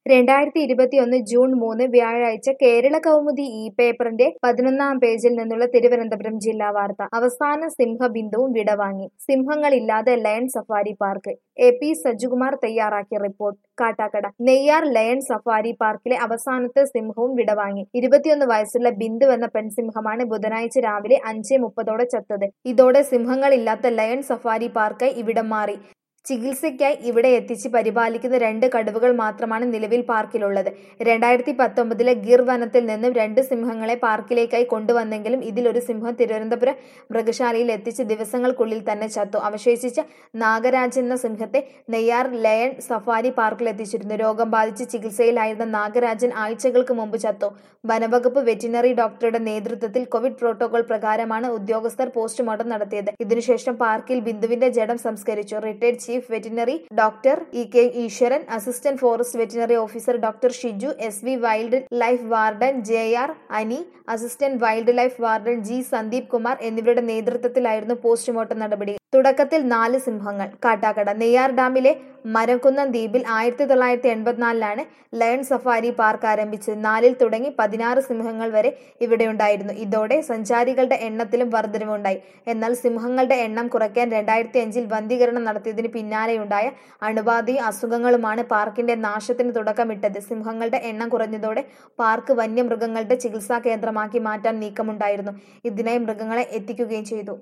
രണ്ടായിരത്തി ഇരുപത്തിയൊന്ന് ജൂൺ മൂന്ന് വ്യാഴാഴ്ച കേരള കൗമുദി ഇ പേപ്പറിന്റെ പതിനൊന്നാം പേജിൽ നിന്നുള്ള തിരുവനന്തപുരം ജില്ലാ വാർത്ത അവസാന സിംഹബിന്ദുവും വിടവാങ്ങി സിംഹങ്ങളില്ലാതെ lion safari park A P Sajjukumar തയ്യാറാക്കിയ report Kattakada Neyyar lion safari പാർക്കിലെ അവസാനത്തെ സിംഹവും വിടവാങ്ങി ഇരുപത്തിയൊന്ന് വയസ്സുള്ള ബിന്ദു എന്ന പെൺസിംഹമാണ് ബുധനാഴ്ച രാവിലെ അഞ്ചേ മുപ്പതോടെ ചത്തത് ഇതോടെ സിംഹങ്ങളില്ലാത്ത ലയൺ സഫാരി പാർക്കായി ഇവിടം മാറി ചികിത്സയ്ക്കായി ഇവിടെ എത്തിച്ച് പരിപാലിക്കുന്ന രണ്ട് കടുവകൾ മാത്രമാണ് നിലവിൽ പാർക്കിലുള്ളത് രണ്ടായിരത്തി പത്തൊമ്പതിലെ ഗിർ വനത്തിൽ നിന്നും രണ്ട് സിംഹങ്ങളെ പാർക്കിലേക്കായി കൊണ്ടുവന്നെങ്കിലും ഇതിലൊരു സിംഹം തിരുവനന്തപുരം മൃഗശാലയിൽ എത്തിച്ച് ദിവസങ്ങൾക്കുള്ളിൽ തന്നെ ചത്തു അവശേഷിച്ച നാഗരാജ് എന്ന സിംഹത്തെ നെയ്യാർ ലയൺ സഫാരി പാർക്കിൽ എത്തിച്ചിരുന്നു രോഗം ബാധിച്ച് ചികിത്സയിലായിരുന്ന നാഗരാജൻ ആഴ്ചകൾക്ക് മുമ്പ് ചത്തു വനവകുപ്പ് വെറ്റിനറി ഡോക്ടറുടെ നേതൃത്വത്തിൽ കോവിഡ് പ്രോട്ടോകോൾ പ്രകാരമാണ് ഉദ്യോഗസ്ഥർ പോസ്റ്റ്മോർട്ടം നടത്തിയത് ഇതിനുശേഷം പാർക്കിൽ ബിന്ദുവിന്റെ ജഡം സംസ്കരിച്ചു retired chief veterinary doctor E K Eswaran assistant forest veterinary officer doctor Shiju S V wild life warden J R Ani assistant wild life warden G Sandeep Kumar എന്നിവരുടെ നേതൃത്വത്തിലായിരുന്നു പോസ്റ്റ്മോർട്ടം നടപടി തുടക്കത്തിൽ നാല് സിംഹങ്ങൾ കാട്ടാക്കട നെയ്യാർ ഡാമിലെ മരക്കുന്നം ദ്വീപിൽ ആയിരത്തി തൊള്ളായിരത്തി എൺപത്തിനാലിലാണ് ലയൺ സഫാരി പാർക്ക് ആരംഭിച്ചത് നാലിൽ തുടങ്ങി പതിനാറ് സിംഹങ്ങൾ വരെ ഇവിടെയുണ്ടായിരുന്നു ഇതോടെ സഞ്ചാരികളുടെ എണ്ണത്തിലും വർധനവുണ്ടായി എന്നാൽ സിംഹങ്ങളുടെ എണ്ണം കുറയ്ക്കാൻ രണ്ടായിരത്തി അഞ്ചിൽ വന്ധീകരണം നടത്തിയതിന് പിന്നാലെയുണ്ടായ അണുബാധയും അസുഖങ്ങളുമാണ് പാർക്കിന്റെ നാശത്തിന് തുടക്കമിട്ടത് സിംഹങ്ങളുടെ എണ്ണം കുറഞ്ഞതോടെ പാർക്ക് വന്യമൃഗങ്ങളുടെ ചികിത്സാ കേന്ദ്രമാക്കി മാറ്റാൻ നീക്കമുണ്ടായിരുന്നു ഇതിനായി മൃഗങ്ങളെ എത്തിക്കുകയും ചെയ്തു